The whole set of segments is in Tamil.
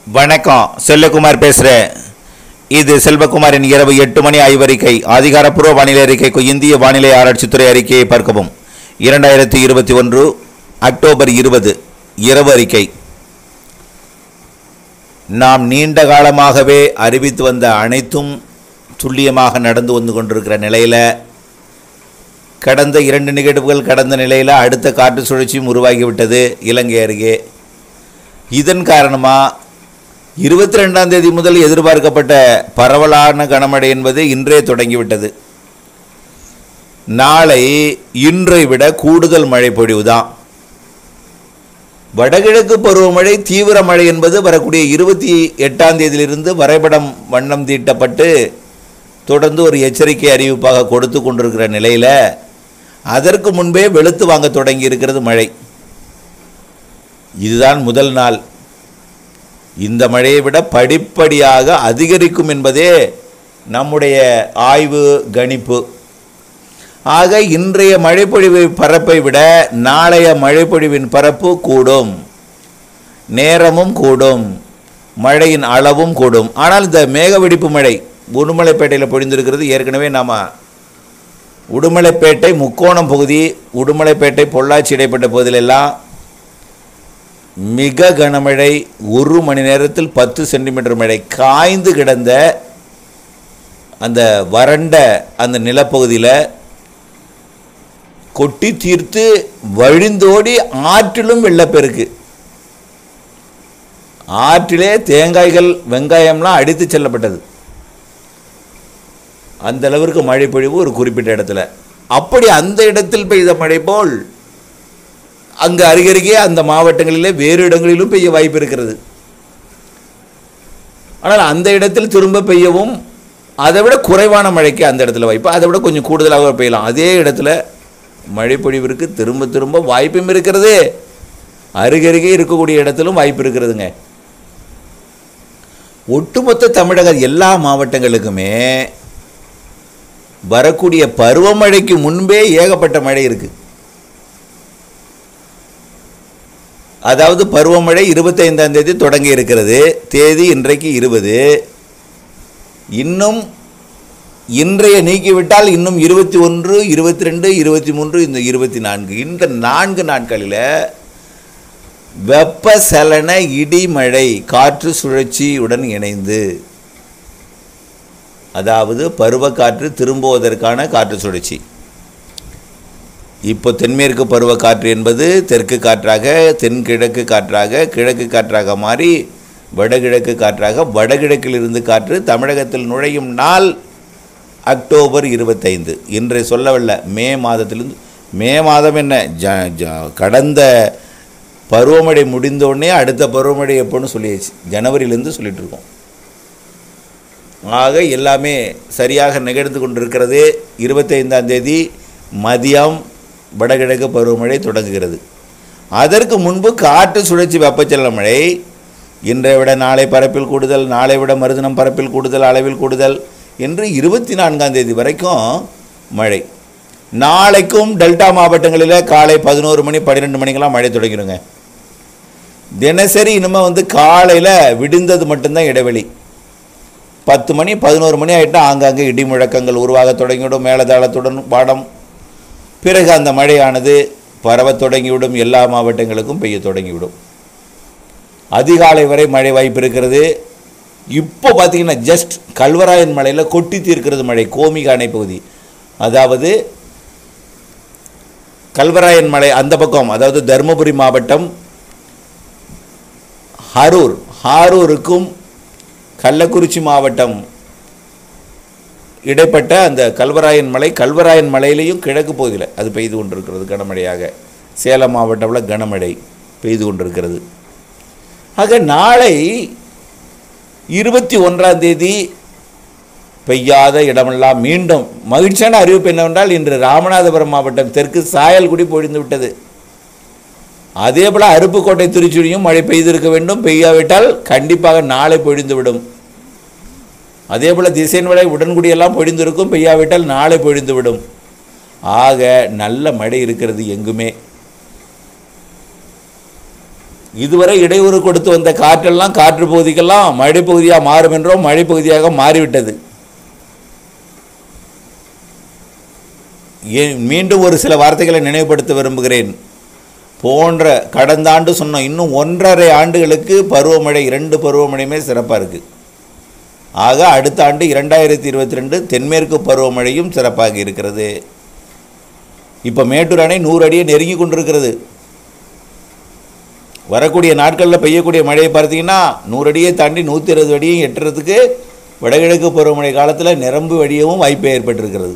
வணக்கம் செல்லகுமார் பேசுகிறேன் இது செல்வகுமாரின் இரவு எட்டு மணி ஆய்வறிக்கை அதிகாரப்பூர்வ வானிலை அறிக்கைக்கு இந்திய வானிலை ஆராய்ச்சித்துறை அறிக்கையை பார்க்கவும் இரண்டாயிரத்தி இருபத்தி ஒன்று அக்டோபர் இருபது இரவு அறிக்கை நாம் நீண்ட காலமாகவே அறிவித்து வந்த அனைத்தும் துல்லியமாக நடந்து வந்து கொண்டிருக்கிற நிலையில் கடந்த இரண்டு நிகழ்வுகள் கடந்த நிலையில் அடுத்த காற்று சுழற்சியும் உருவாகிவிட்டது இலங்கை அருகே இதன் காரணமாக இருபத்தி ரெண்டாம் தேதி முதல் எதிர்பார்க்கப்பட்ட பரவலான கனமழை என்பது இன்றே தொடங்கிவிட்டது நாளை இன்றை விட கூடுதல் மழை பொழிவுதான் வடகிழக்கு பருவமழை தீவிர மழை என்பது வரக்கூடிய இருபத்தி எட்டாம் தேதியிலிருந்து வரைபடம் வண்ணம் தீட்டப்பட்டு தொடர்ந்து ஒரு எச்சரிக்கை அறிவிப்பாக கொடுத்து கொண்டிருக்கிற நிலையில் அதற்கு முன்பே வெளுத்து வாங்க தொடங்கி இருக்கிறது மழை இதுதான் முதல் நாள் இந்த மழையை விட படிப்படியாக அதிகரிக்கும் என்பதே நம்முடைய ஆய்வு கணிப்பு ஆக இன்றைய மழைப்பொழிவு பரப்பை விட நாளைய மழைப்பொழிவின் பரப்பு கூடும் நேரமும் கூடும் மழையின் அளவும் கூடும் ஆனால் இந்த மேகவெடிப்பு மழை உடுமலைப்பேட்டையில் பொழிந்திருக்கிறது ஏற்கனவே நாம் உடுமலைப்பேட்டை முக்கோணம் பகுதி உடுமலைப்பேட்டை பொள்ளாச்சி இடைப்பட்ட பகுதியிலெல்லாம் மிக கனமழை ஒரு மணி நேரத்தில் பத்து சென்டிமீட்டர் மழை காய்ந்து கிடந்த அந்த வறண்ட அந்த நிலப்பகுதியில் கொட்டி தீர்த்து வழிந்தோடி ஆற்றிலும் வெள்ளப்பெருக்கு ஆற்றிலே தேங்காய்கள் வெங்காயம்லாம் அடித்து செல்லப்பட்டது அந்த அளவிற்கு மழை பொழிவு ஒரு குறிப்பிட்ட இடத்துல அப்படி அந்த இடத்தில் பெய்த மழை போல் அங்கு அருகருகே அந்த மாவட்டங்களிலே வேறு இடங்களிலும் பெய்ய வாய்ப்பு இருக்கிறது ஆனால் அந்த இடத்தில் திரும்ப பெய்யவும் அதை விட குறைவான மழைக்கு அந்த இடத்துல வாய்ப்பு அதை விட கொஞ்சம் கூடுதலாக பெய்யலாம் அதே இடத்துல மழை பொழிவிற்கு திரும்ப திரும்ப வாய்ப்பும் இருக்கிறது அருகருகே இருக்கக்கூடிய இடத்திலும் வாய்ப்பு இருக்கிறதுங்க ஒட்டுமொத்த தமிழக எல்லா மாவட்டங்களுக்குமே வரக்கூடிய பருவமழைக்கு முன்பே ஏகப்பட்ட மழை இருக்குது அதாவது பருவமழை இருபத்தைந்தாம் தேதி தொடங்கி இருக்கிறது தேதி இன்றைக்கு இருபது இன்னும் இன்றைய நீக்கிவிட்டால் இன்னும் இருபத்தி ஒன்று இருபத்தி ரெண்டு இருபத்தி மூன்று இந்த இருபத்தி நான்கு இந்த நான்கு நாட்களில் வெப்பசலன இடிமழை காற்று சுழற்சியுடன் இணைந்து அதாவது பருவக்காற்று திரும்புவதற்கான காற்று சுழற்சி இப்போ தென்மேற்கு பருவக்காற்று என்பது தெற்கு காற்றாக தென்கிழக்கு காற்றாக கிழக்கு காற்றாக மாறி வடகிழக்கு காற்றாக வடகிழக்கிலிருந்து காற்று தமிழகத்தில் நுழையும் நாள் அக்டோபர் இருபத்தைந்து இன்றை சொல்லவில்லை மே மாதத்திலிருந்து மே மாதம் என்ன ஜ ஜ கடந்த பருவமழை முடிந்தோடனே அடுத்த பருவமழை எப்போன்னு சொல்லியாச்சு ஜனவரியிலேருந்து சொல்லிட்டு இருக்கோம் ஆக எல்லாமே சரியாக நிகழ்ந்து கொண்டிருக்கிறது இருபத்தைந்தாம் தேதி மதியம் வடகிழக்கு பருவமழை தொடங்குகிறது அதற்கு முன்பு காற்று சுழற்சி வெப்பச்சலன மழை இன்றை விட நாளை பரப்பில் கூடுதல் நாளை விட மறுதினம் பரப்பில் கூடுதல் அளவில் கூடுதல் என்று இருபத்தி நான்காம் தேதி வரைக்கும் மழை நாளைக்கும் டெல்டா மாவட்டங்களில் காலை பதினோரு மணி பன்னிரெண்டு மணிக்கெல்லாம் மழை தொடங்கிடுங்க தினசரி இனிமேல் வந்து காலையில் விடிந்தது மட்டும்தான் இடைவெளி பத்து மணி பதினோரு மணி ஆகிட்டா ஆங்காங்கே இடி முழக்கங்கள் உருவாக தொடங்கிவிடும் மேலதாளத்துடன் பாடம் பிறகு அந்த மழையானது பரவத் தொடங்கிவிடும் எல்லா மாவட்டங்களுக்கும் பெய்ய தொடங்கிவிடும் அதிகாலை வரை மழை வாய்ப்பு இருக்கிறது இப்போ பார்த்தீங்கன்னா ஜஸ்ட் கல்வராயன் மலையில் கொட்டி தீர்க்கிறது மழை கோமிக அணை பகுதி அதாவது கல்வராயன் மலை அந்த பக்கம் அதாவது தருமபுரி மாவட்டம் ஹரூர் ஹாரூருக்கும் கள்ளக்குறிச்சி மாவட்டம் இடைப்பட்ட அந்த கல்வராயன் மலை கல்வராயன் மலையிலையும் கிழக்கு பகுதியில் அது பெய்து கொண்டிருக்கிறது கனமழையாக சேலம் மாவட்டத்தில் கனமழை பெய்து கொண்டிருக்கிறது ஆக நாளை இருபத்தி ஒன்றாம் தேதி பெய்யாத இடமெல்லாம் மீண்டும் மகிழ்ச்சியான அறிவிப்பு என்னவென்றால் இன்று ராமநாதபுரம் மாவட்டம் தெற்கு சாயல்குடி பொழிந்து விட்டது அதே போல் அருப்புக்கோட்டை திருச்சுழியும் மழை பெய்திருக்க வேண்டும் பெய்யாவிட்டால் கண்டிப்பாக நாளை பொழிந்துவிடும் அதே போல் திசைன் விலை உடன்குடியெல்லாம் பொழிந்திருக்கும் பெய்யாவிட்டால் நாளை பொழிந்துவிடும் ஆக நல்ல மழை இருக்கிறது எங்குமே இதுவரை இடையூறு கொடுத்து வந்த காற்றெல்லாம் காற்று பகுதிக்கெல்லாம் மழை பகுதியாக மாறும் என்றோம் மழை பகுதியாக மாறிவிட்டது ஏன் மீண்டும் ஒரு சில வார்த்தைகளை நினைவுபடுத்த விரும்புகிறேன் போன்ற கடந்த ஆண்டு சொன்னோம் இன்னும் ஒன்றரை ஆண்டுகளுக்கு பருவமழை இரண்டு பருவமழையுமே சிறப்பாக இருக்குது ஆக அடுத்த ஆண்டு இரண்டாயிரத்தி இருபத்தி ரெண்டு தென்மேற்கு பருவமழையும் சிறப்பாக இருக்கிறது இப்போ மேட்டூர் அணை நூறு அடியை நெருங்கி கொண்டிருக்கிறது வரக்கூடிய நாட்களில் பெய்யக்கூடிய மழையை பார்த்தீங்கன்னா நூறு அடியை தாண்டி நூற்றி இருபது அடியும் எட்டுறதுக்கு வடகிழக்கு பருவமழை காலத்தில் நிரம்பு வடியவும் வாய்ப்பு ஏற்பட்டிருக்கிறது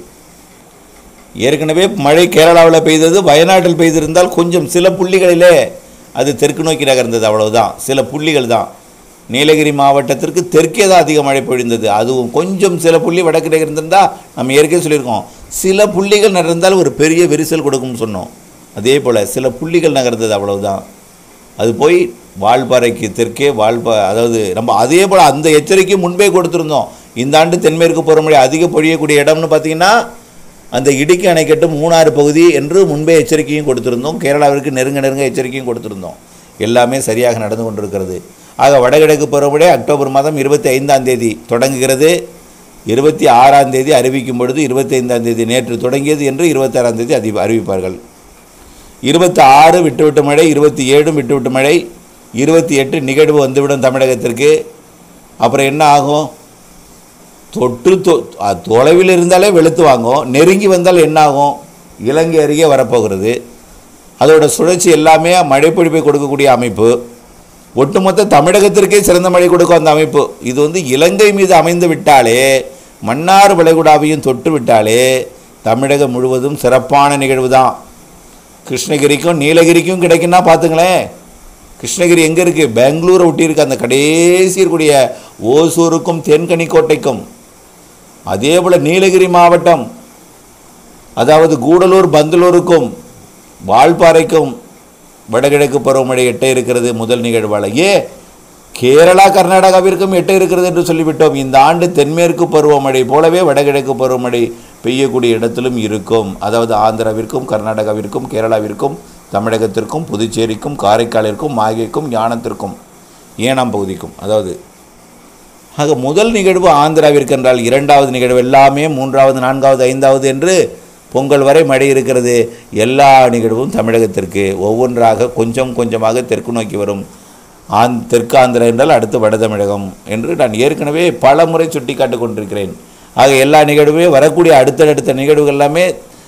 ஏற்கனவே மழை கேரளாவில் பெய்தது வயநாட்டில் பெய்திருந்தால் கொஞ்சம் சில புள்ளிகளிலே அது தெற்கு நோக்கி நகர்ந்தது அவ்வளவுதான் சில புள்ளிகள் தான் நீலகிரி மாவட்டத்திற்கு தெற்கே தான் அதிக மழை பொழிந்தது அதுவும் கொஞ்சம் சில புள்ளி வடக்கு நகர்ந்திருந்தால் நம்ம ஏற்கனவே சொல்லியிருக்கோம் சில புள்ளிகள் நகர்ந்தால் ஒரு பெரிய விரிசல் கொடுக்கும்னு சொன்னோம் அதே போல் சில புள்ளிகள் நகர்ந்தது அவ்வளவுதான் அது போய் வால்பாறைக்கு தெற்கே வால்பா அதாவது நம்ம அதே போல் அந்த எச்சரிக்கை முன்பே கொடுத்துருந்தோம் இந்த ஆண்டு தென்மேற்கு பருவமழை அதிக பொழியக்கூடிய இடம்னு பார்த்தீங்கன்னா அந்த இடுக்கி அணைக்கட்டு மூணாறு பகுதி என்று முன்பே எச்சரிக்கையும் கொடுத்திருந்தோம் கேரளாவிற்கு நெருங்க நெருங்க எச்சரிக்கையும் கொடுத்திருந்தோம் எல்லாமே சரியாக நடந்து கொண்டிருக்கிறது ஆக வடகிழக்கு பருவமழை அக்டோபர் மாதம் இருபத்தி ஐந்தாம் தேதி தொடங்குகிறது இருபத்தி ஆறாம் தேதி அறிவிக்கும் பொழுது இருபத்தி ஐந்தாம் தேதி நேற்று தொடங்கியது என்று இருபத்தாறாம் தேதி அதி அறிவிப்பார்கள் இருபத்தி ஆறு விட்டுவிட்டு மழை இருபத்தி ஏழும் விட்டுவிட்டு மழை இருபத்தி எட்டு நிகழ்வு வந்துவிடும் தமிழகத்திற்கு அப்புறம் என்ன ஆகும் தொற்று தொ அ- தொலைவில் இருந்தாலே வெளுத்து வாங்கும் நெருங்கி வந்தால் என்ன ஆகும் இலங்கை அருகே வரப்போகிறது அதோட சுழற்சி எல்லாமே மழைப்பொழிப்பை கொடுக்கக்கூடிய அமைப்பு ஒட்டுமொத்த தமிழகத்திற்கே சிறந்த மழை கொடுக்கும் அந்த அமைப்பு இது வந்து இலங்கை மீது அமைந்து விட்டாலே மன்னார் வளைகுடாவையும் தொட்டு விட்டாலே தமிழகம் முழுவதும் சிறப்பான நிகழ்வு தான் கிருஷ்ணகிரிக்கும் நீலகிரிக்கும் கிடைக்குன்னா பார்த்துங்களேன் கிருஷ்ணகிரி எங்கே இருக்குது பெங்களூரை ஒட்டி இருக்கு அந்த கடைசி இருக்கக்கூடிய ஓசூருக்கும் தென்கனிக்கோட்டைக்கும் அதே போல் நீலகிரி மாவட்டம் அதாவது கூடலூர் பந்தலூருக்கும் வால்பாறைக்கும் வடகிழக்கு பருவமழை எட்ட இருக்கிறது முதல் நிகழ்வால் ஏ கேரளா கர்நாடகாவிற்கும் எட்ட இருக்கிறது என்று சொல்லிவிட்டோம் இந்த ஆண்டு தென்மேற்கு பருவமழை போலவே வடகிழக்கு பருவமழை பெய்யக்கூடிய இடத்திலும் இருக்கும் அதாவது ஆந்திராவிற்கும் கர்நாடகாவிற்கும் கேரளாவிற்கும் தமிழகத்திற்கும் புதுச்சேரிக்கும் காரைக்காலிற்கும் மாகேக்கும் ஞானத்திற்கும் ஏனாம் பகுதிக்கும் அதாவது ஆக முதல் நிகழ்வு ஆந்திராவிற்கு என்றால் இரண்டாவது நிகழ்வு எல்லாமே மூன்றாவது நான்காவது ஐந்தாவது என்று பொங்கல் வரை மழை இருக்கிறது எல்லா நிகழ்வும் தமிழகத்திற்கு ஒவ்வொன்றாக கொஞ்சம் கொஞ்சமாக தெற்கு நோக்கி வரும் ஆந் தெற்கு ஆந்திரா என்றால் அடுத்து வட தமிழகம் என்று நான் ஏற்கனவே பல முறை சுட்டி காட்டிக் கொண்டிருக்கிறேன் ஆக எல்லா நிகழ்வுமே வரக்கூடிய அடுத்தடுத்த நிகழ்வுகள் எல்லாமே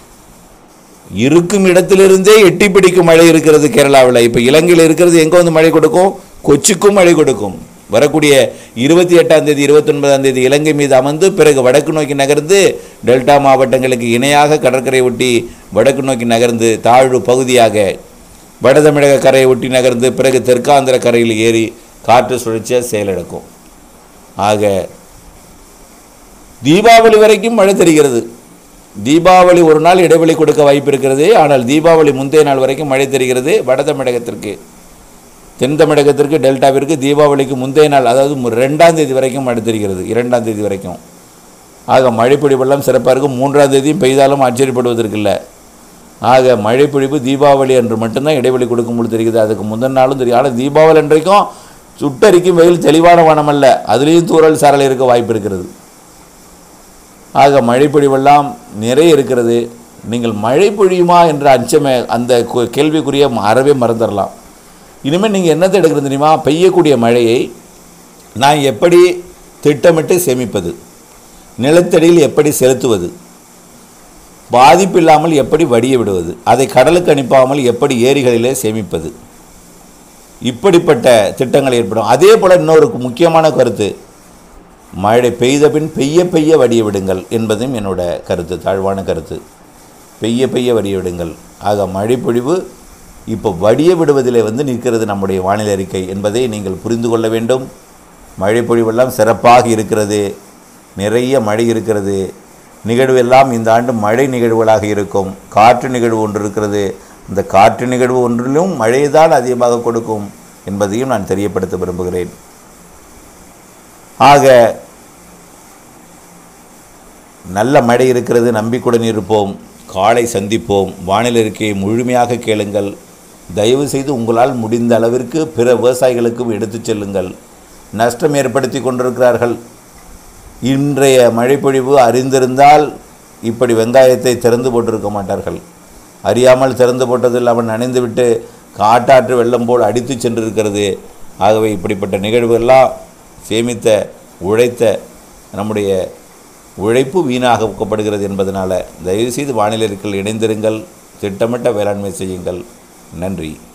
இருக்கும் இடத்திலிருந்தே எட்டி பிடிக்கும் மழை இருக்கிறது கேரளாவில் இப்போ இலங்கையில் இருக்கிறது எங்கே வந்து மழை கொடுக்கும் கொச்சிக்கும் மழை கொடுக்கும் வரக்கூடிய இருபத்தி எட்டாம் தேதி இருபத்தொன்பதாம் தேதி இலங்கை மீது அமர்ந்து பிறகு வடக்கு நோக்கி நகர்ந்து டெல்டா மாவட்டங்களுக்கு இணையாக கடற்கரை ஒட்டி வடக்கு நோக்கி நகர்ந்து தாழ்வு பகுதியாக வட தமிழக கரையை ஒட்டி நகர்ந்து பிறகு தெற்காந்திர கரையில் ஏறி காற்று சுழற்சியாக செயலிழக்கும் ஆக தீபாவளி வரைக்கும் மழை தெரிகிறது தீபாவளி ஒரு நாள் இடைவெளி கொடுக்க வாய்ப்பு இருக்கிறது ஆனால் தீபாவளி முந்தைய நாள் வரைக்கும் மழை தெரிகிறது வட தமிழகத்திற்கு தென் தமிழகத்திற்கு டெல்டாவிற்கு தீபாவளிக்கு முந்தைய நாள் அதாவது மு- ரெண்டாம் தேதி வரைக்கும் மழை தெரிகிறது இரண்டாம் தேதி வரைக்கும் ஆக மழைப்பொழிவெல்லாம் சிறப்பாக இருக்கும் மூன்றாம் தேதியும் பெய்தாலும் ஆச்சரியப்படுவதற்கு இல்லை ஆக மழைப்பொழிவு தீபாவளி அன்று மட்டும்தான் இடைவெளி கொடுக்கும்போது தெரிகிறது அதுக்கு முந்தின நாளும் தெரியும் ஆனால் தீபாவளி அன்றைக்கும் சுட்டரிக்கும் வெயில் தெளிவான வானம் அல்ல அதுலேயும் தூறல் சாரல் இருக்க வாய்ப்பு இருக்கிறது ஆக மழை பொழிவெல்லாம் நிறைய இருக்கிறது நீங்கள் மழை பொழியுமா என்ற அச்சமே அந்த கு- கேள்விக்குரிய அறவே மறந்துடலாம் இனிமேல் நீங்கள் என்னத்தை எடுக்கிறது தெரியுமா பெய்யக்கூடிய மழையை நான் எப்படி திட்டமிட்டு சேமிப்பது நிலத்தடியில் எப்படி செலுத்துவது பாதிப்பு இல்லாமல் எப்படி வடிய விடுவது அதை கடலுக்கு அனுப்பாமல் எப்படி ஏரிகளிலே சேமிப்பது இப்படிப்பட்ட திட்டங்கள் ஏற்படும் அதே போல் இன்னொரு முக்கியமான கருத்து மழை பெய்த பின் பெய்ய பெய்ய வடிய விடுங்கள் என்பதும் என்னோட கருத்து தாழ்வான கருத்து பெய்ய பெய்ய வடிய விடுங்கள் ஆக மழைப்பொழிவு இப்போ வடிய விடுவதிலே வந்து நிற்கிறது நம்முடைய வானிலை அறிக்கை என்பதை நீங்கள் புரிந்து கொள்ள வேண்டும் மழைப்பொழிவெல்லாம் சிறப்பாக இருக்கிறது நிறைய மழை இருக்கிறது நிகழ்வெல்லாம் இந்த ஆண்டு மழை நிகழ்வுகளாக இருக்கும் காற்று நிகழ்வு ஒன்று இருக்கிறது இந்த காற்று நிகழ்வு ஒன்றிலும் மழைதான் அதிகமாக கொடுக்கும் என்பதையும் நான் தெரியப்படுத்த விரும்புகிறேன் ஆக நல்ல மழை இருக்கிறது நம்பிக்கையுடன் இருப்போம் காலை சந்திப்போம் வானிலை இருக்கையை முழுமையாக கேளுங்கள் தயவு செய்து உங்களால் முடிந்த அளவிற்கு பிற விவசாயிகளுக்கும் எடுத்துச் செல்லுங்கள் நஷ்டம் ஏற்படுத்தி கொண்டிருக்கிறார்கள் இன்றைய மழைப்பொழிவு அறிந்திருந்தால் இப்படி வெங்காயத்தை திறந்து போட்டிருக்க மாட்டார்கள் அறியாமல் திறந்து போட்டதில் அவன் நனைந்துவிட்டு காட்டாற்று வெள்ளம் போல் அடித்து சென்றிருக்கிறது ஆகவே இப்படிப்பட்ட நிகழ்வுகள்லாம் சேமித்த உழைத்த நம்முடைய உழைப்பு வீணாக்கப்படுகிறது என்பதனால் தயவுசெய்து வானிலை இணைந்திருங்கள் திட்டமிட்ட வேளாண்மை செய்யுங்கள் நன்றி